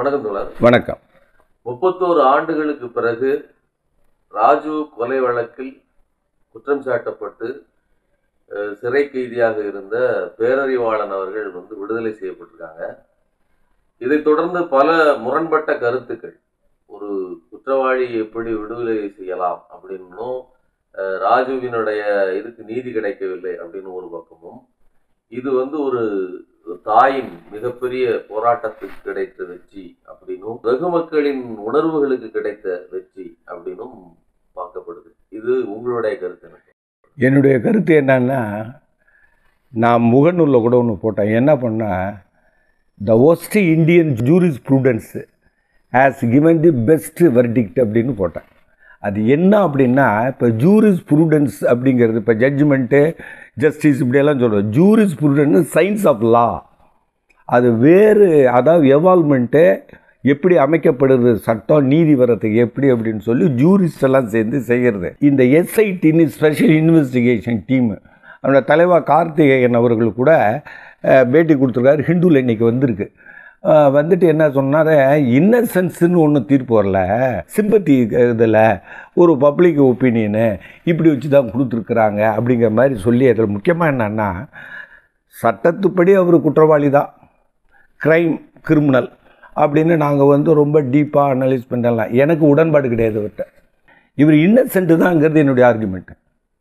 வணக்கம் தோழர் வணக்கம் முப்பத்தோரு ஆண்டுகளுக்கு பிறகு ராஜு கொலை வழக்கில் குற்றம் சாட்டப்பட்டு அஹ், சிறை கைதியாக இருந்த பேரறிவாளன் அவர்கள் வந்து விடுதலை செய்யப்பட்டிருக்காங்க இதைத் தொடர்ந்து பல முரண்பட்ட கருத்துக்கள் ஒரு குற்றவாளி எப்படி விடுதலை செய்யலாம் அப்படின்னும் அஹ், ராஜுவினுடைய இதுக்கு நீதி கிடைக்கவில்லை அப்படின்னு ஒரு பக்கமும் இது வந்து ஒரு தாயின் மிகப்பெரிய போராட்டத்துக்கு கிடைத்த வெற்றி அப்படின்னும் வெகு மக்களின் உணர்வுகளுக்கு கிடைத்த வெற்றி அப்படின்னும் பார்க்கப்படுது இது உங்களுடைய கருத்து எனக்கு என்னுடைய கருத்து என்னன்னா நான் முகநூலில் கூட ஒன்று போட்டேன் என்ன பண்ணால் the worst Indian jurisprudence has given the best verdict அப்படின்னு போட்டேன் அது என்ன அப்படின்னா இப்போ ஜூரிஸ் ப்ரூடன்ஸ் அப்படிங்கிறது இப்போ ஜட்ஜ்மெண்ட்டு ஜஸ்டிஸ் இப்படியெல்லாம் சொல்கிறோம் jurisprudence science of law அது வேறு அதாவது எவால்மெண்ட்டு எப்படி அமைக்கப்படுது சட்டம் நீதி வரத்துக்கு எப்படி அப்படின்னு சொல்லி ஜூரிஸ்ட் எல்லாம் சேர்ந்து செய்கிறது இந்த எஸ்ஐடின்னு ஸ்பெஷல் இன்வெஸ்டிகேஷன் டீம் அவனோட தலைவர் கார்த்திகேயன் அவர்கள் கூட அஹ், பேட்டி கொடுத்துருக்காரு ஹிந்துவில் இன்னைக்கு வந்திருக்கு அஹ், வந்துட்டு என்ன சொன்னார் இன்னசென்ஸ்னு ஒன்றும் தீர்ப்பு வரல சிம்பத்தி இதில் ஒரு பப்ளிக் ஒப்பீனியனு இப்படி வச்சு தான் கொடுத்துருக்குறாங்க அப்படிங்கிற மாதிரி சொல்லி அதில் முக்கியமாக என்னன்னா சட்டத்துப்படி அவர் குற்றவாளி தான் க்ரைம் கிரிமினல் அப்படின்னு நாங்கள் வந்து ரொம்ப டீப்பாக அனலைஸ் பண்ணலாம் எனக்கு உடன்பாடு கிடையாது அவர்கிட்ட இவர் இன்னசென்ட்டு தான்ங்கிறது என்னுடைய ஆர்குமெண்ட்டு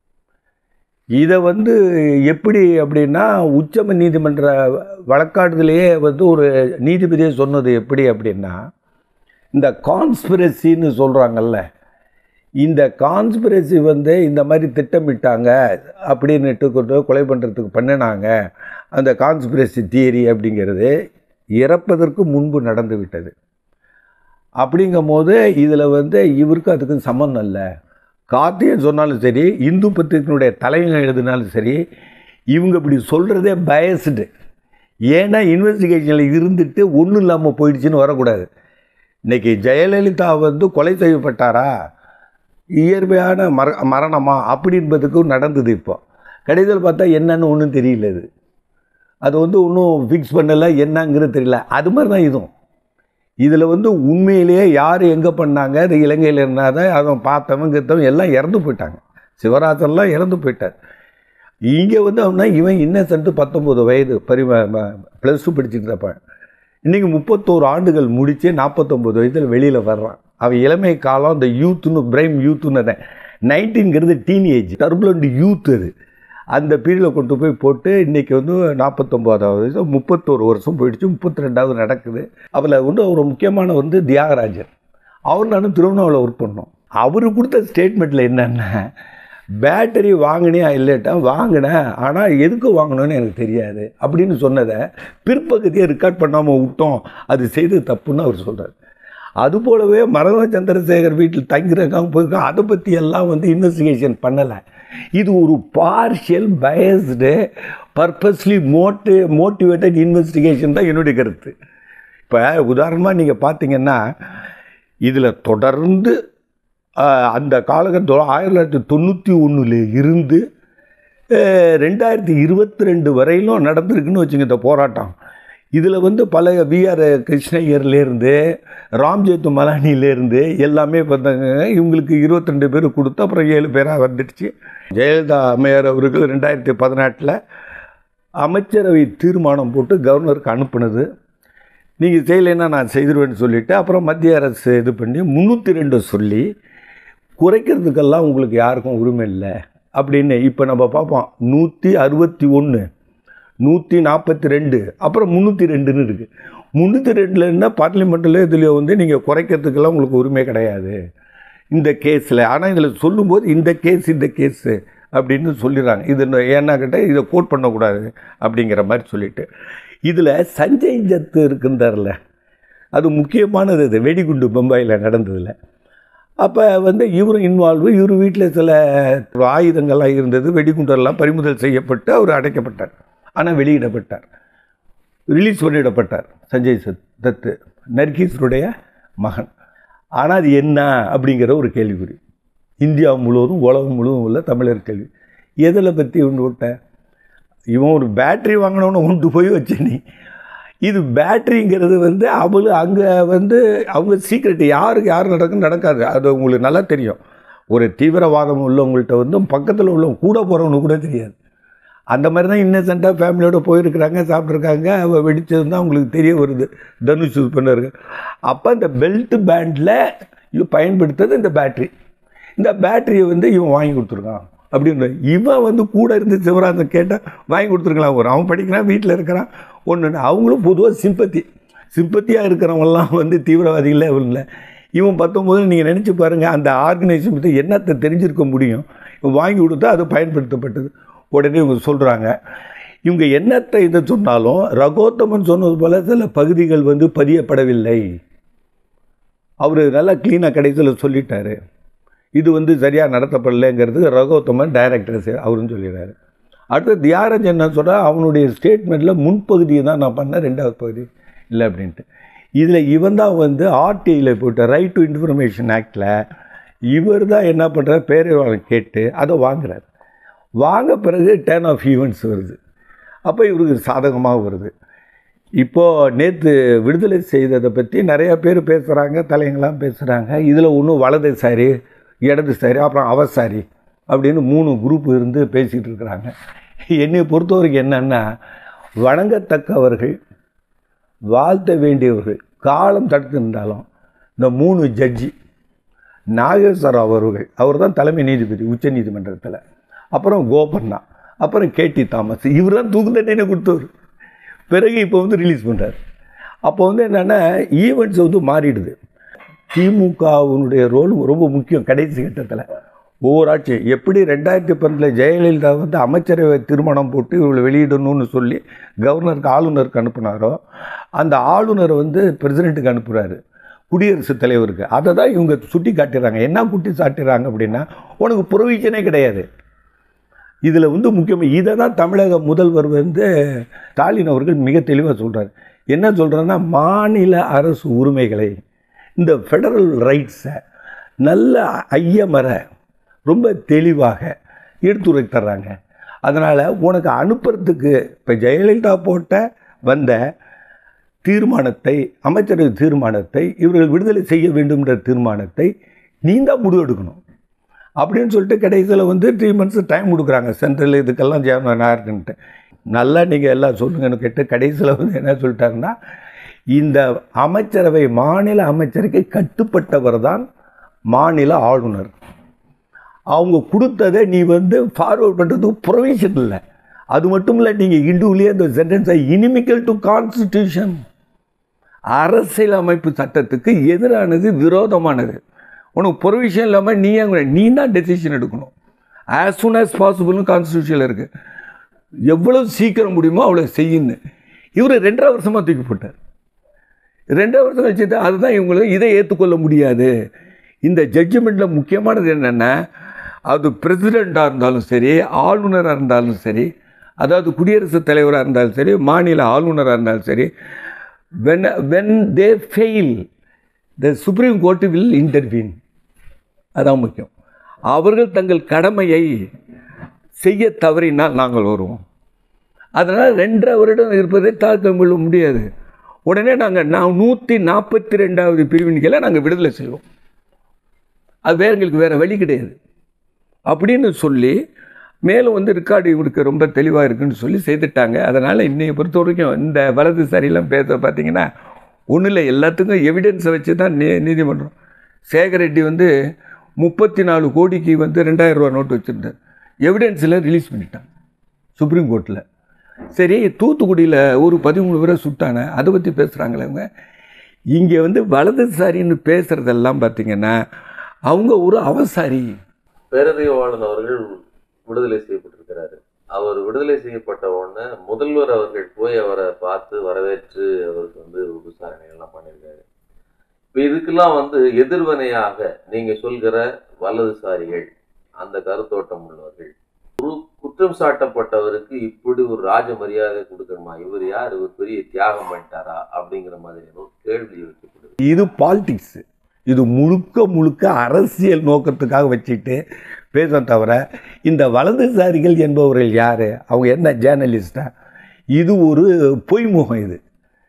இதை வந்து எப்படி அப்படின்னா உச்சம நீதிமன்ற வழக்காடுதலையே வந்து ஒரு நீதிபதியே சொன்னது எப்படி அப்படின்னா இந்த கான்ஸ்பிரசின்னு சொல்கிறாங்கல்ல இந்த கான்ஸ்பிரசி வந்து இந்த மாதிரி திட்டமிட்டாங்க அப்படின்னுட்டு கொண்டு கொலை பண்ணுறதுக்கு பண்ணினாங்க அந்த கான்ஸ்பிரசி தியரி அப்படிங்கிறது இறப்பதற்கு முன்பு நடந்து விட்டது அப்படிங்கும் போது இதில் வந்து இவருக்கு அதுக்கும் சம்மந்தம் இல்லை கார்த்திகன் சொன்னாலும் சரி இந்து பத்திரிகையினுடைய தலைவங்க எழுதினாலும் சரி இவங்க இப்படி சொல்கிறதே பயஸ்டு ஏன்னா இன்வெஸ்டிகேஷனில் இருந்துட்டு ஒன்றும் இல்லாமல் போயிடுச்சுன்னு வரக்கூடாது இன்றைக்கி ஜெயலலிதா வந்து கொலை செய்யப்பட்டாரா இயற்கையான மர மரணமா அப்படின்பதுக்கும் நடந்தது இப்போ கடைசியில் பார்த்தா என்னன்னு ஒன்றும் தெரியல இது அது வந்து ஒன்றும் ஃபிக்ஸ் பண்ணலை என்னங்கிறது தெரியல அது மாதிரி தான் இதுவும் இதில் வந்து உண்மையிலேயே யார் எங்கே பண்ணாங்க அது இலங்கையில் இருந்தாத அவன் பார்த்தவன் கிட்டவன் எல்லாம் இறந்து போயிட்டாங்க சிவராஜன்லாம் இறந்து போயிட்டார் இங்கே வந்து அவனா இவன் இன்னசென்ட்டு பத்தொம்போது வயது பரி ப்ளஸ் டூ படிச்சுட்டு இருந்தப்ப இன்றைக்கி முப்பத்தோரு ஆண்டுகள் முடித்து நாற்பத்தொம்போது வயதில் வெளியில் வர்றான் அவன் இளமை காலம் அந்த யூத்துன்னு பிரைம் யூத்துன்னு நைன்டீன்கிறது டீனேஜ் டர்புலண்ட் யூத் அது அந்த பீரியடில் கொண்டு போய் போட்டு இன்றைக்கி வந்து நாற்பத்தொம்போதாவது வயசு முப்பத்தோரு வருஷம் போயிடுச்சு முப்பத்தி ரெண்டாவது நடக்குது அதில் வந்து ஒரு முக்கியமான வந்து தியாகராஜர் அவர் நானும் திருவண்ணாமலை ஒர்க் பண்ணோம் அவர் கொடுத்த ஸ்டேட்மெண்ட்டில் என்னென்னா பேட்டரி வாங்கினியா இல்லட்டா வாங்கினேன் ஆனால் எதுக்கு வாங்கணும்னு எனக்கு தெரியாது அப்படின்னு சொன்னதை பிற்பகுதியை ரெக்கார்ட் பண்ணாமல் விட்டோம் அது செய்தது தப்புன்னு அவர் சொல்கிறார் அதுபோலவே மரத சந்திரசேகர் வீட்டில் தங்கிறக்காக போயிருக்கோம் அதை பற்றி எல்லாம் வந்து இன்வெஸ்டிகேஷன் பண்ணலை இது ஒரு பார்ஷியல் பயஸ்டு பர்பஸ்லி மோட்டு மோட்டிவேட்டட் இன்வெஸ்டிகேஷன் தான் என்னுடைய கருத்து இப்போ உதாரணமாக நீங்கள் பார்த்தீங்கன்னா இதில் தொடர்ந்து ஆஹ், அந்த காலகட்டத்தில் ஆயிரத்தி தொள்ளாயிரத்தி தொண்ணூற்றி ஒன்றில் இருந்து ஆஹ், ரெண்டாயிரத்தி இருபத்தி ரெண்டு வரையிலும் நடந்திருக்குன்னு வச்சுங்க இந்த போராட்டம் இதில் வந்து பல விஆர் கிருஷ்ணய்யர்லேருந்து ராம்ஜெத் மலானிலேருந்து எல்லாமே பார்த்தாங்க இவங்களுக்கு இருபத்தி ரெண்டு பேர் கொடுத்து அப்புறம் ஏழு பேராக வந்துடுச்சு ஜெயலலிதா அம்மையார் அவர்கள் ரெண்டாயிரத்தி பதினெட்டில் அமைச்சரவை தீர்மானம் போட்டு கவர்னருக்கு அனுப்புனது நீங்கள் செய்யலைன்னா நான் செய்திருவேன்னு சொல்லிவிட்டு அப்புறம் மத்திய அரசு இது பண்ணி முந்நூற்றி ரெண்டு சொல்லி குறைக்கிறதுக்கெல்லாம் உங்களுக்கு யாருக்கும் உரிமை இல்லை அப்படின்னு இப்போ நம்ம பார்ப்போம் நூற்றி அறுபத்தி ஒன்று நூற்றி நாற்பத்தி ரெண்டு அப்புறம் முந்நூற்றி ரெண்டுன்னு இருக்குது முந்நூற்றி ரெண்டில் என்ன பார்லிமெண்ட்டில் இதுலேயோ வந்து நீங்கள் குறைக்கிறதுக்கெல்லாம் உங்களுக்கு உரிமை கிடையாது இந்த கேஸில் ஆனால் இதில் சொல்லும்போது இந்த கேஸ் இந்த கேஸு அப்படின்னு சொல்லிடுறாங்க இது ஏன்னா கேட்டால் இதை கோட் பண்ணக்கூடாது அப்படிங்கிற மாதிரி சொல்லிட்டு இதில் சஞ்சய் ஜத்து இருக்குந்தார்ல அது முக்கியமானது இது வெடிகுண்டு பம்பாயில் நடந்ததில் அப்போ வந்து இவரும் இன்வால்வு இவர் வீட்டில் சில ஆயுதங்கள்லாம் இருந்தது வெடிகுண்டெல்லாம் பறிமுதல் செய்யப்பட்டு அவர் அடைக்கப்பட்டார் ஆனால் வெளியிடப்பட்டார் ரிலீஸ் பண்ணிடப்பட்டார் சஞ்சய் சத் தத்து நர்கீஸருடைய மகன் ஆனால் அது என்ன அப்படிங்கிற ஒரு கேள்விக்குறி இந்தியா முழுவதும் உலகம் முழுவதும் உள்ள தமிழர் கேள்வி எதில் பற்றி ஒன்று விட்ட இவன் ஒரு பேட்டரி வாங்கினவனு கொண்டு போய் வச்ச நீ இது பேட்டரிங்கிறது வந்து அவளு அங்கே வந்து அவங்க சீக்ரெட் யாருக்கு யார் நடக்கும் நடக்காது அது உங்களுக்கு நல்லா தெரியும் ஒரு தீவிரவாதம் உள்ளவங்கள்ட்ட வந்து பக்கத்தில் உள்ளவங்க கூட போகிறவனுக்கு கூட தெரியாது அந்த மாதிரி தான் இன்னசென்ட்டாக ஃபேமிலியோடு போயிருக்கிறாங்க சாப்பிட்ருக்காங்க அவள் வெடிச்சது தான் அவங்களுக்கு தெரிய வருது தனுஷ் யூஸ் பண்ணாரு அப்போ இந்த பெல்ட் பேண்டில் பயன்படுத்துறது இந்த பேட்ரி இந்த பேட்டரியை வந்து இவன் வாங்கி கொடுத்துருக்கான் அப்படின்னு இவன் வந்து கூட இருந்து சிவராஜன் கேட்டால் வாங்கி கொடுத்துருக்கலாம் ஒரு அவன் படிக்கிறான் வீட்டில் இருக்கிறான் ஒன்று அவங்களும் பொதுவாக சிம்பத்தி சிம்பத்தியாக இருக்கிறவங்கலாம் வந்து தீவிரவாதிகளே இல்லை இவன் பத்தொம்போது நீங்கள் நினச்சி பாருங்கள் அந்த ஆர்கனைசேஷன் பற்றி என்னத்தை தெரிஞ்சிருக்க முடியும் இவன் வாங்கி கொடுத்தா அது பயன்படுத்தப்பட்டது உடனே இவங்க சொல்கிறாங்க இவங்க என்னத்தை இதை சொன்னாலும் ரகோத்தமன் சொன்னது போல சில பகுதிகள் வந்து பதியப்படவில்லை அவர் நல்லா க்ளீனாக கடைசியில் சொல்லிட்டாரு இது வந்து சரியாக நடத்தப்படலைங்கிறது ரகோத்தமன் டைரக்டர் அவரும் சொல்லிடுறாரு அடுத்து தியாகராஜ் என்ன சொல்கிறார் அவனுடைய ஸ்டேட்மெண்ட்டில் முன்பகுதியை தான் நான் பண்ணேன் ரெண்டாவது பகுதி இல்லை அப்படின்ட்டு இதில் இவன் தான் வந்து ஆர்டிஐயில் போயிட்ட ரைட் டு இன்ஃபர்மேஷன் ஆக்டில் இவர் தான் என்ன பண்ணுறார் பேரவாளன் கேட்டு அதை வாங்குறார் வாங்க பிறகு டேர்ன் ஆஃப் ஈவெண்ட்ஸ் வருது அப்போ இவருக்கு சாதகமாக வருது இப்போது நேற்று விடுதலை செய்ததை பற்றி நிறையா பேர் பேசுகிறாங்க தலைங்களாம் பேசுகிறாங்க இதில் ஒன்றும் வலதுசாரி இடதுசாரி அப்புறம் அவசாரி அப்படின்னு மூணு குரூப் இருந்து பேசிகிட்டு இருக்கிறாங்க என்னை பொறுத்த வரைக்கும் என்னென்னா வணங்கத்தக்கவர்கள் வாழ்த்த வேண்டியவர்கள் காலம் தடுத்திருந்தாலும் இந்த மூணு ஜட்ஜி நாகேஸ்வர அவர்கள் அவர் தான் தலைமை நீதிபதி உச்ச நீதிமன்றத்தில் அப்புறம் கோபண்ணா அப்புறம் கேடி தாமஸ் இவர் தான் தூக்கு தண்டனை கொடுத்தவர் பிறகு இப்போ வந்து ரிலீஸ் பண்ணுறாரு அப்போ வந்து என்னென்னா ஈவெண்ட்ஸ் வந்து மாறிடுது திமுகவினுடைய ரோல் ரொம்ப முக்கியம் கடைசி கட்டத்தில் ஒவ்வொரு ஆட்சி எப்படி ரெண்டாயிரத்தி பன்னெண்டில் ஜெயலலிதா வந்து அமைச்சரவை திருமணம் போட்டு இவங்களை வெளியிடணும்னு சொல்லி கவர்னருக்கு ஆளுநருக்கு அனுப்புனாரோ அந்த ஆளுநரை வந்து பிரசிடெண்ட்டுக்கு அனுப்புகிறாரு குடியரசுத் தலைவருக்கு அதை தான் இவங்க சுட்டி காட்டுறாங்க என்ன குட்டி சாட்டுறாங்க அப்படின்னா உனக்கு புறவீச்சனே கிடையாது இதில் வந்து முக்கியமாக இதை தான் தமிழக முதல்வர் வந்து ஸ்டாலின் அவர்கள் மிக தெளிவாக சொல்கிறார் என்ன சொல்கிறேன்னா மாநில அரசு உரிமைகளை இந்த ஃபெடரல் ரைட்ஸை நல்ல ஐயமர ரொம்ப தெளிவாக எடுத்துரைத்தர்றாங்க அதனால் உனக்கு அனுப்புறதுக்கு இப்போ ஜெயலலிதா போட்ட வந்த தீர்மானத்தை அமைச்சரவை தீர்மானத்தை இவர்கள் விடுதலை செய்ய வேண்டும்ன்ற தீர்மானத்தை நீ தான் முடிவெடுக்கணும் அப்படின்னு சொல்லிட்டு கடைசியில் வந்து த்ரீ மந்த்ஸ் டைம் கொடுக்குறாங்க சென்ட்ரல் இதுக்கெல்லாம் ஜெயமன் இருக்குன்ட்டு நல்லா நீங்கள் எல்லாம் சொல்லுங்கன்னு கேட்டு கடைசியில் வந்து என்ன சொல்லிட்டாருன்னா இந்த அமைச்சரவை மாநில அமைச்சருக்கு கட்டுப்பட்டவர் தான் மாநில ஆளுநர் அவங்க கொடுத்ததை நீ வந்து ஃபார்வர்ட் பண்ணுறதுக்கு ப்ரொவிஷன் இல்லை அது மட்டும் இல்லை நீங்கள் இண்டுவிலே அந்த சென்டென்ஸை இனிமிக்கல் டு கான்ஸ்டிடியூஷன் அரசியலமைப்பு சட்டத்துக்கு எதிரானது விரோதமானது உனக்கு ப்ரொவிஷன் இல்லாமல் நீ அங்கே நீ தான் டெசிஷன் எடுக்கணும் ஆஸ் சூன் ஆஸ் பாசிபிள்னு கான்ஸ்டியூஷனில் இருக்குது எவ்வளோ சீக்கிரம் முடியுமோ அவ்வளோ செய்யுன்னு இவர் ரெண்டரை வருஷமாக தூக்கி போட்டார் ரெண்டரை வருஷம் வச்சுட்டு அதுதான் இவங்களுக்கு இதை ஏற்றுக்கொள்ள முடியாது இந்த ஜட்ஜ்மெண்ட்டில் முக்கியமானது என்னென்னா அது பிரசிடெண்ட்டாக இருந்தாலும் சரி ஆளுநராக இருந்தாலும் சரி அதாவது குடியரசுத் தலைவராக இருந்தாலும் சரி மாநில ஆளுநராக இருந்தாலும் சரி when when they fail the supreme court will intervene அதான் முக்கியம் அவர்கள் தங்கள் கடமையை செய்ய தவறினால் நாங்கள் வருவோம் அதனால் ரெண்டரை வருடம் இருப்பதை தாக்க கொள்ள முடியாது உடனே நாங்கள் நான் நூற்றி நாற்பத்தி ரெண்டாவது பிரிவின் கீழே நாங்கள் விடுதலை செய்வோம் அது வேற எங்களுக்கு வேறு வழி கிடையாது அப்படின்னு சொல்லி மேலும் வந்து ரெக்கார்டு இவருக்கு ரொம்ப தெளிவாக இருக்குன்னு சொல்லி செய்துட்டாங்க அதனால் இன்னைய பொறுத்த வரைக்கும் இந்த வலது சரியெல்லாம் பேச பார்த்தீங்கன்னா ஒன்றும் இல்லை எல்லாத்துக்கும் எவிடன்ஸை வச்சு தான் நீ நீதிமன்றம் சேகர் ரெட்டி வந்து முப்பத்தி நாலு கோடிக்கு வந்து ரெண்டாயிரம் ரூபா நோட்டு வச்சுருந்தார் எவிடன்ஸில் ரிலீஸ் பண்ணிட்டாங்க சுப்ரீம் கோர்ட்டில் சரி தூத்துக்குடியில் ஒரு பதிமூணு பேரை சுட்டானே அதை பற்றி பேசுகிறாங்களே அவங்க இங்கே வந்து வலதுசாரின்னு பேசுகிறதெல்லாம் பார்த்தீங்கன்னா அவங்க ஒரு அவசாரி பேரறிவாளன் அவர்கள் விடுதலை செய்யப்பட்டிருக்கிறாரு அவர் விடுதலை செய்யப்பட்ட உடனே முதல்வர் அவர்கள் போய் அவரை பார்த்து வரவேற்று அவருக்கு வந்து விசாரணை எல்லாம் பண்ணியிருக்காரு இப்போ இதுக்கெல்லாம் வந்து எதிர்வினையாக நீங்க சொல்கிற வலதுசாரிகள் அந்த கருத்தோட்டம் உள்ளவர்கள் ஒரு குற்றம் சாட்டப்பட்டவருக்கு இப்படி ஒரு ராஜ மரியாதை கொடுக்கணுமா இவர் யார் இவர் பெரிய தியாகம் பண்ணிட்டாரா அப்படிங்கிற மாதிரியான ஒரு கேள்வி வைக்கப்படுது இது பாலிடிக்ஸு இது முழுக்க முழுக்க அரசியல் நோக்கத்துக்காக வச்சுட்டு பேச தவிர இந்த வலதுசாரிகள் என்பவர்கள் யார் அவங்க என்ன ஜேர்னலிஸ்டா இது ஒரு பொய்முகம் இது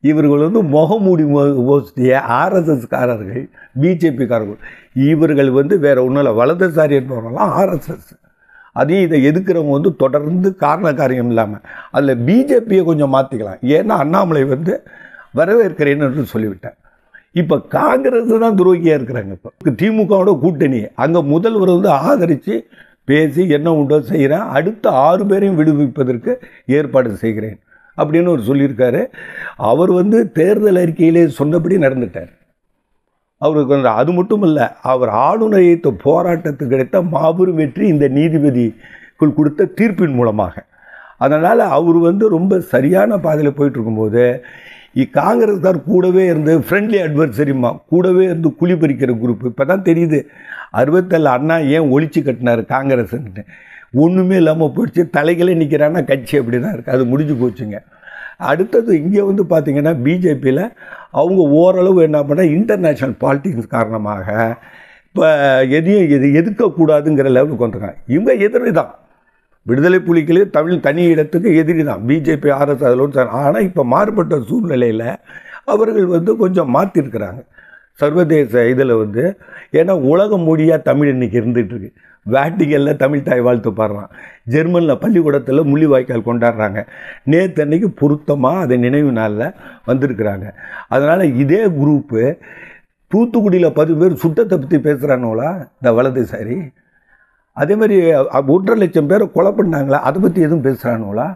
இவர்கள் வந்து முகமூடி ஓஸ்டிய ஆர்எஸ்எஸ்காரர்கள் பிஜேபிக்காரர்கள் இவர்கள் வந்து வேற ஒன்றும் இல்லை வலதுசாரி என்பவர்கள்லாம் ஆர்எஸ்எஸ் அதையும் இதை எதுக்குறவங்க வந்து தொடர்ந்து காரண காரியம் இல்லாமல் அதில் பிஜேபியை கொஞ்சம் மாற்றிக்கலாம் ஏன்னா அண்ணாமலை வந்து வரவேற்கிறேன்னு என்று சொல்லிவிட்டேன் இப்போ காங்கிரஸ் தான் துரோகியாக இருக்கிறாங்க இப்போ திமுகவோட கூட்டணி அங்கே முதல்வர் வந்து ஆதரித்து பேசி என்ன உண்டோ செய்கிறேன் அடுத்த ஆறு பேரையும் விடுவிப்பதற்கு ஏற்பாடு செய்கிறேன் அப்படின்னு அவர் சொல்லியிருக்காரு அவர் வந்து தேர்தல் அறிக்கையிலே சொன்னபடி நடந்துட்டார் அவருக்கு வந்து அது மட்டும் இல்லை அவர் ஆளுநர் எதிர்த்த போராட்டத்துக்கு கிடைத்த மாபெரும் வெற்றி இந்த நீதிபதிக்குள் கொடுத்த தீர்ப்பின் மூலமாக அதனால் அவர் வந்து ரொம்ப சரியான பாதையில் போயிட்டு இருக்கும்போது இ- காங்கிரஸ்கார் கூடவே இருந்து ஃப்ரெண்ட்லி அட்வர்சரிமா கூடவே இருந்து குழி பறிக்கிற குரூப் இப்போ தான் தெரியுது அறுபத்தேழு அண்ணா ஏன் ஒழிச்சு கட்டினார் காங்கிரஸ்ன்ட்டு ஒன்றுமே இல்லாமல் போயிடுச்சு தலைகளே நிற்கிறான்னா கட்சி அப்படி தான் இருக்குது அது முடிஞ்சு போச்சுங்க அடுத்தது இங்கே வந்து பார்த்தீங்கன்னா பிஜேபியில் அவங்க ஓரளவு என்ன பண்ண இன்டர்நேஷ்னல் பாலிட்டிக்ஸ் காரணமாக இப்போ எதையும் எது எதிர்க்கக்கூடாதுங்கிற லெவலுக்கு வந்துருக்காங்க இவங்க எதிரி தான் விடுதலை புலிகளே தமிழ் தனி இடத்துக்கு எதிரி தான் பிஜேபி ஆர்எஸ் அதில் ஒன்று ஆனால் இப்போ மாறுபட்ட சூழ்நிலையில் அவர்கள் வந்து கொஞ்சம் மாற்றிருக்கிறாங்க சர்வதேச இதில் வந்து ஏன்னா உலக மொழியாக தமிழ் இன்னைக்கு இருந்துகிட்டு இருக்கு வேட்டிகளில் தமிழ் தாய் வாழ்த்து பாடுறான் ஜெர்மனில் பள்ளிக்கூடத்தில் முள்ளிவாய்க்கால் கொண்டாடுறாங்க நேற்று அன்னைக்கு பொருத்தமாக அதை நினைவு நாளில் வந்திருக்கிறாங்க அதனால் இதே குரூப்பு தூத்துக்குடியில் பத்து பேர் சுட்டத்தை பற்றி பேசுகிறானுங்களா இந்த வலதுசாரி அதே மாதிரி அ- ஒன்றரை லட்சம் பேரை கொலை பண்ணாங்களா அதை பற்றி எதுவும் பேசுகிறானுங்களா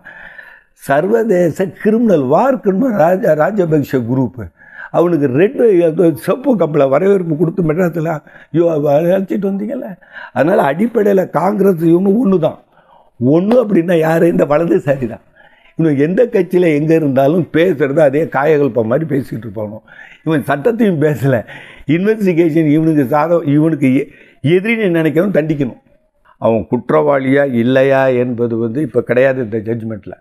சர்வதேச criminal war criminal Raja Rajapaksa group அவனுக்கு ரெண்டு செப்பு கப்பில் வரவேற்பு கொடுத்து மெட்ராஸில் ஐயோ அழைச்சிட்டு வந்தீங்கல்ல அதனால் அடிப்படையில் காங்கிரஸ் இவனு ஒன்று தான் ஒன்று அப்படின்னா யார் இந்த வலதுசாரி தான் இவன் எந்த கட்சியில் எங்கே இருந்தாலும் பேசுகிறது அதே காயகல்பம் மாதிரி பேசிக்கிட்டு இருப்பானோ இவன் சட்டத்தையும் பேசலை இன்வெஸ்டிகேஷன் இவனுக்கு சாதம் இவனுக்கு எ- எதிரின்னு நினைக்கணும் தண்டிக்கணும் அவன் குற்றவாளியா இல்லையா என்பது வந்து இப்போ கிடையாது இந்த ஜட்ஜ்மெண்ட்டில்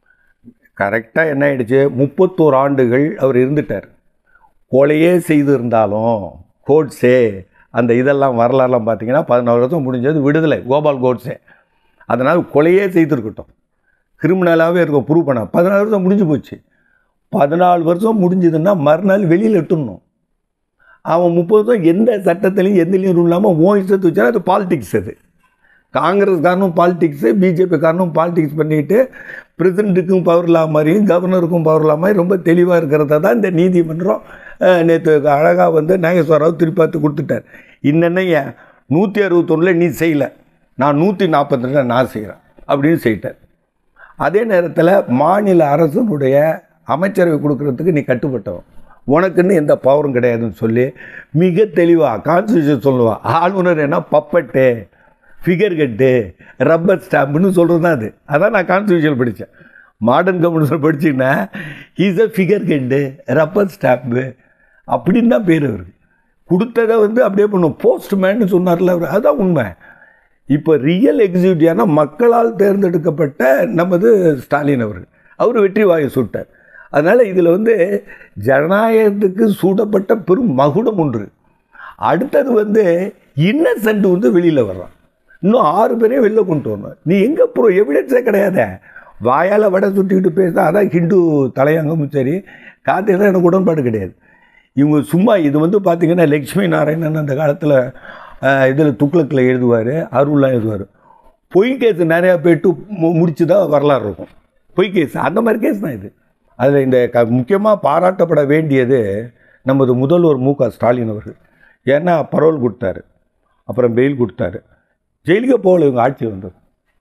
கரெக்டாக என்ன ஆயிடுச்சு முப்பத்தோரு ஆண்டுகள் அவர் இருந்துட்டார் கொலையே செய்திருந்தாலும் கோட்ஸே அந்த இதெல்லாம் வரலாறுலாம் பார்த்தீங்கன்னா பதினாறு வருஷம் முடிஞ்சது விடுதலை கோபால் கோட்ஸே அதனால் கொலையே செய்திருக்கட்டும் கிரிமினலாகவே இருக்கும் ப்ரூவ் பண்ண பதினாலு வருஷம் முடிஞ்சு போச்சு பதினாலு வருஷம் முடிஞ்சதுன்னா மறுநாள் வெளியில் எட்டுணும் அவன் முப்பது வருஷம் எந்த சட்டத்திலையும் எந்தலையும் ரூல் இல்லாமல் ஓ இஷ்டத்து வச்சா அது பாலிடிக்ஸ் அது காங்கிரஸ்காரனும் பாலிடிக்ஸு பிஜேபிக்காரனும் பாலிடிக்ஸ் பண்ணிட்டு பிரசிடெண்ட்டுக்கும் பவர் இல்லாம மாதிரியும் கவர்னருக்கும் பவர் இல்லாம மாதிரி ரொம்ப தெளிவாக இருக்கிறத தான் இந்த நீதிமன்றம் நேற்று அழகாக வந்து நாகேஸ்வரராவ் திருப்பாத்து கொடுத்துட்டார் இன்னென்ன நூற்றி அறுபத்தொன்னில் நீ செய்யலை நான் நூற்றி நாற்பத்தி நான் செய்கிறேன் அப்படின்னு செய்யிட்டார் அதே நேரத்தில் மாநில அரசனுடைய அமைச்சரவை கொடுக்கறதுக்கு நீ கட்டுப்பட்டவன் உனக்குன்னு எந்த பவரும் கிடையாதுன்னு சொல்லி மிக தெளிவாக கான்ஸ்டியூஷன் சொல்லுவான் ஆளுநர் என்ன பப்பட்டு ஃபிகர் கட்டு ரப்பர் ஸ்டாம்புன்னு சொல்கிறது தான் அது அதான் நான் கான்ஸ்டியூஷன் படித்தேன் மாடர்ன் கம்யூனிஸ்ட் படிச்சிங்கன்னா இஸ் அ ஃபிகர் கட்டு ரப்பர் ஸ்டாம்பு அப்படின்னு தான் பேர் அவருக்கு கொடுத்ததை வந்து அப்படியே பண்ணும் போஸ்ட்மேன்னு சொன்னார்ல அவர் அதுதான் உண்மை இப்போ ரியல் எக்ஸிக்யூட்டிவான மக்களால் தேர்ந்தெடுக்கப்பட்ட நமது ஸ்டாலின் அவர்கள் அவர் வெற்றி வாயை சுட்டார் அதனால் இதில் வந்து ஜனநாயகத்துக்கு சூடப்பட்ட பெரும் மகுடம் ஒன்று அடுத்தது வந்து இன்னசென்ட் வந்து வெளியில் வர்றான் இன்னும் ஆறு பேரையும் வெளில கொண்டு வரணும் நீ எங்கே ப்ரோ எவிடன்ஸே கிடையாதே வாயால் வடை சுட்டிக்கிட்டு பேசுனா அதான் ஹிந்து தலையங்கமும் சரி காத்தியெல்லாம் எனக்கு உடன்பாடு கிடையாது இவங்க சும்மா இது வந்து பார்த்திங்கன்னா லக்ஷ்மி நாராயணன் அந்த காலத்தில் இதில் துக்ளக்கில் எழுதுவார் அருள்லாம் எழுதுவார் பொய் கேஸ் நிறையா போயிட்டு மு முடிச்சு தான் வரலாறு இருக்கும் பொய் கேஸ் அந்த மாதிரி கேஸ் தான் இது அதில் இந்த க முக்கியமாக பாராட்டப்பட வேண்டியது நமது முதல்வர் மு க ஸ்டாலின் அவர்கள் ஏன்னா பரோல் கொடுத்தாரு அப்புறம் பெயில் கொடுத்தாரு ஜெயிலுக்கு போகல இவங்க ஆட்சி வந்தது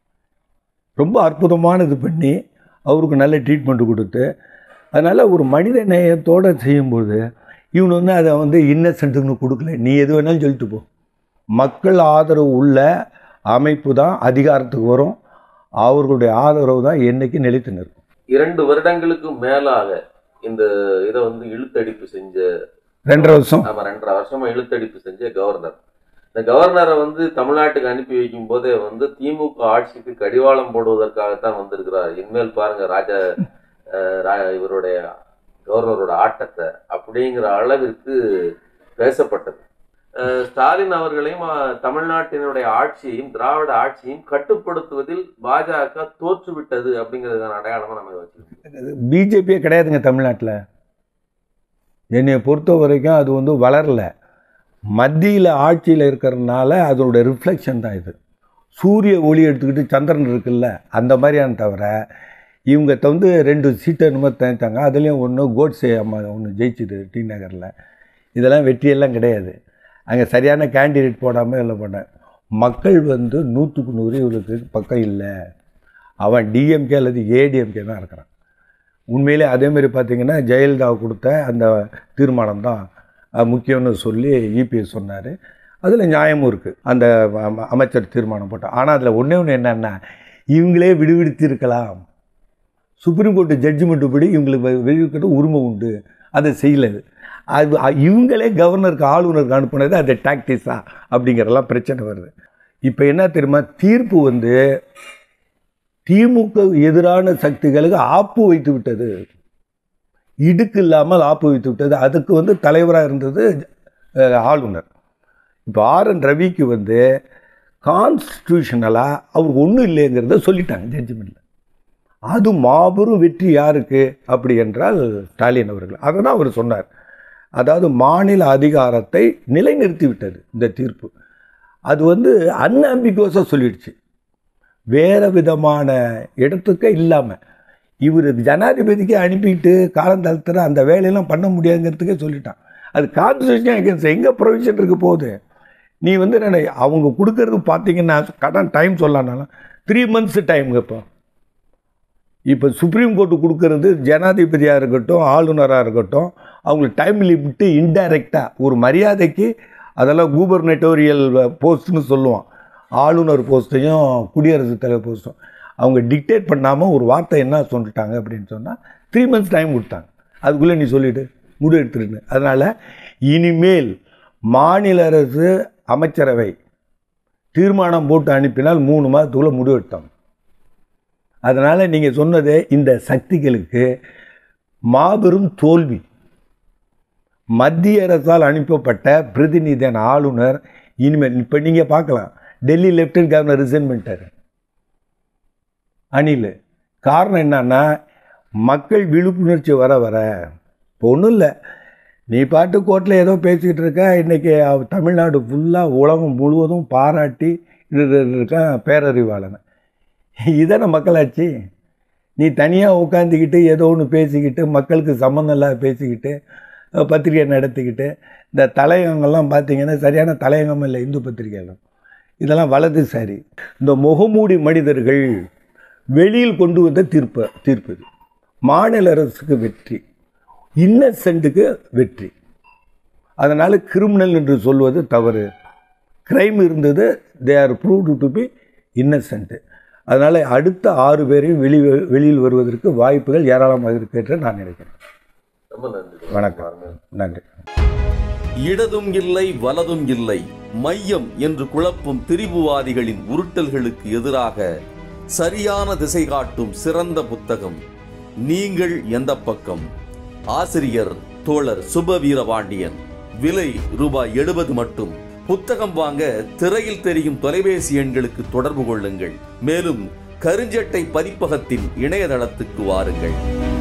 ரொம்ப அற்புதமானது பண்ணி அவருக்கு நல்ல ட்ரீட்மெண்ட் கொடுத்து அதனால் ஒரு மனித நேயத்தோடு செய்யும்போது இவனு வந்து அதை வந்து இன்னசென்ட்டுன்னு கொடுக்கல நீ எது வேணாலும் சொல்லிட்டு போ மக்கள் ஆதரவு உள்ள அமைப்பு தான் அதிகாரத்துக்கு வரும் அவர்களுடைய ஆதரவு தான் என்னைக்கு நிலைத்து நிற்கும் இரண்டு வருடங்களுக்கு மேலாக இந்த இதை வந்து இழுத்தடிப்பு செஞ்ச ரெண்டரை வருஷம் ஆமா ரெண்டரை வருஷமா இழுத்தடிப்பு செஞ்ச கவர்னர் இந்த கவர்னரை வந்து தமிழ்நாட்டுக்கு அனுப்பி வைக்கும் போதே வந்து திமுக ஆட்சிக்கு கடிவாளம் போடுவதற்காகத்தான் வந்திருக்கிறார் இனிமேல் பாருங்க ராஜா அஹ், ரா- இவருடைய கவர்னரோட ஆட்டத்தை அப்படிங்கிற அளவிற்கு பேசப்பட்டது அஹ், ஸ்டாலின் அவர்களையும் அஹ், தமிழ்நாட்டினுடைய ஆட்சியையும் திராவிட ஆட்சியையும் கட்டுப்படுத்துவதில் பாஜக தோற்றுவிட்டது அப்படிங்கிறதுக்கான அடையாளமா நம்ம இதை வச்சுக்கணும் பிஜேபியே கிடையாதுங்க தமிழ்நாட்டில் என்னை பொறுத்த வரைக்கும் அது வந்து வளரல மத்தியில் ஆட்சியில் இருக்கிறதுனால அதோட ரிஃப்ளெக்ஷன் தான் இது சூரிய ஒளி எடுத்துக்கிட்டு சந்திரன் இருக்குல்ல அந்த மாதிரியான தவிர இவங்க வந்து ரெண்டு சீட்டை என்னமோ தேய்ச்சாங்க அதுலேயும் ஒன்று கோட்ஸே அம்மா ஒன்று ஜெயிச்சுது டி நகரில் இதெல்லாம் வெற்றியெல்லாம் கிடையாது அங்கே சரியான கேண்டிடேட் போடாமல் இல்லை பண்ணேன் மக்கள் வந்து நூற்றுக்கு நூறு இவளுக்கு பக்கம் இல்லை அவன் டிஎம்கே அல்லது ஏடிஎம்கே தான் இருக்கிறான் உண்மையிலே அதேமாரி பார்த்தீங்கன்னா ஜெயலலிதா கொடுத்த அந்த தீர்மானம் தான் அஹ், முக்கியம்னு சொல்லி இபிஎஸ் சொன்னார் அதில் நியாயமும் இருக்குது அந்த அம- அமைச்சர் தீர்மானம் போட்டால் ஆனால் அதில் ஒன்றே ஒன்று என்னன்னா இவங்களே விடுவிடுத்தி இருக்கலாம் சுப்ரீம் கோர்ட்டு ஜட்ஜ்மெண்ட் படி இவங்களுக்கு விடுவிக்கிறது உரிமை உண்டு அதை செய்யலை அது அ- இவங்களே கவர்னருக்கு ஆளுநருக்கு அனுப்புனது அது டாக்டிஸா அப்படிங்கிறதெல்லாம் பிரச்சனை வருது இப்போ என்ன தெரியுமா தீர்ப்பு வந்து திமுக எதிரான சக்திகளுக்கு ஆப்பு வைத்து விட்டது இடுக்கு இல்லாமல் ஆப்பு வைத்து விட்டது அதுக்கு வந்து தலைவராக இருந்தது அஹ், ஆளுநர் இப்போ ஆர் என் ரவிக்கு வந்து கான்ஸ்டியூஷனலாக அவருக்கு ஒன்றும் இல்லைங்கிறத சொல்லிட்டாங்க ஜட்ஜ்மெண்ட்டில் அது மாபெரும் வெற்றி யாருக்கு அப்படி என்றால் ஸ்டாலின் அவர்கள் அதை தான் அவர் சொன்னார் அதாவது மாநில அதிகாரத்தை நிலைநிறுத்தி விட்டது இந்த தீர்ப்பு அது வந்து அன்அம்பிகுவஸாக சொல்லிடுச்சு வேறு விதமான இடத்துக்கே இல்லாமல் இவர் ஜனாதிபதிக்கு அனுப்பிட்டு காலந்தளத்தில் அந்த வேலையெல்லாம் பண்ண முடியாதுங்கிறதுக்கே சொல்லிட்டான் அது கான்ஸ்டியூஷன் எகேன்ஸ்ட் எங்கே ப்ரொவிஷன் இருக்க போகுது நீ வந்து என்ன அவங்க கொடுக்கறது பார்த்தீங்கன்னா கடன் டைம் சொல்லனாலும் த்ரீ மந்த்ஸ் டைம் இப்போ இப்போ சுப்ரீம் கோர்ட்டு கொடுக்கறது ஜனாதிபதியாக இருக்கட்டும் ஆளுநராக இருக்கட்டும் அவங்களுக்கு டைம் லிமிட்டு இன்டைரக்டாக ஒரு மரியாதைக்கு அதெல்லாம் கூபர்னட்டோரியல் போஸ்ட்னு சொல்லுவோம் ஆளுநர் போஸ்ட்டையும் குடியரசுத் தலைவர் போஸ்ட்டும் அவங்க டிக்டேட் பண்ணாமல் ஒரு வார்த்தை என்ன சொல்லிட்டாங்க அப்படின்னு சொன்னால் த்ரீ மந்த்ஸ் டைம் கொடுத்தாங்க அதுக்குள்ளே நீ சொல்லிவிடு முடிவு எடுத்துருன்னு அதனால் இனிமேல் மாநில அரசு அமைச்சரவை தீர்மானம் போட்டு அனுப்பினால் மூணு மாதத்துக்குள்ளே முடிவு எடுத்தாங்க அதனால் நீங்கள் சொன்னது இந்த சக்திகளுக்கு மாபெரும் தோல்வி மத்திய அரசால் அனுப்பப்பட்ட பிரதிநிதியான ஆளுநர் இனிமேல் இப்போ நீங்கள் பார்க்கலாம் டெல்லி லெப்டினன்ட் கவர்னர் ரிசைன் பண்ணிட்டாரு அணில் காரணம் என்னன்னா மக்கள் விழிப்புணர்ச்சி வர வர இப்போ ஒன்றும் இல்லை நீ பாட்டு கோர்ட்டில் ஏதோ பேசிக்கிட்டு இருக்க இன்றைக்கி தமிழ்நாடு ஃபுல்லாக உலகம் முழுவதும் பாராட்டி இருக்கான் பேரறிவாளனை இதான மக்களாட்சி நீ தனியாக உட்காந்துக்கிட்டு ஏதோ ஒன்று பேசிக்கிட்டு மக்களுக்கு சம்மந்தம் இல்லாத பேசிக்கிட்டு அஹ், பத்திரிகை நடத்திக்கிட்டு இந்த தலையங்கங்கள்லாம் பார்த்தீங்கன்னா சரியான தலையங்கம் இல்லை இந்து பத்திரிகைகளும் இதெல்லாம் வலதுசாரி இந்த முகமூடி மனிதர்கள் வெளியில் கொண்டு வந்த தீர்ப்பு தீர்ப்பு இது மாநில அரசுக்கு வெற்றி இன்னசென்ட்டுக்கு வெற்றி அதனால் கிரிமினல் என்று சொல்வது தவறு கிரைம் இருந்தது they are proved to be innocent அதனால் அடுத்த ஆறு பேரையும் வெளி வெளியில் வருவதற்கு வாய்ப்புகள் ஏராளமாக இருக்கு என்று நான் நினைக்கிறேன் ரொம்ப நன்றி வணக்கம் நன்றி இடதும் இல்லை வலதும் இல்லை மையம் என்று குழப்பும் திரிபுவாதிகளின் உருட்டல்களுக்கு எதிராக சரியான திசை காட்டும் சிறந்த புத்தகம் நீங்கள் எந்த பக்கம் ஆசிரியர் தோழர் சுபவீரபாண்டியன் விலை ரூபாய் எழுபது மட்டும் புத்தகம் வாங்க திரையில் தெரியும் தொலைபேசி எண்களுக்கு தொடர்பு கொள்ளுங்கள் மேலும் கருஞ்சட்டை பதிப்பகத்தின் இணையதளத்துக்கு வாருங்கள்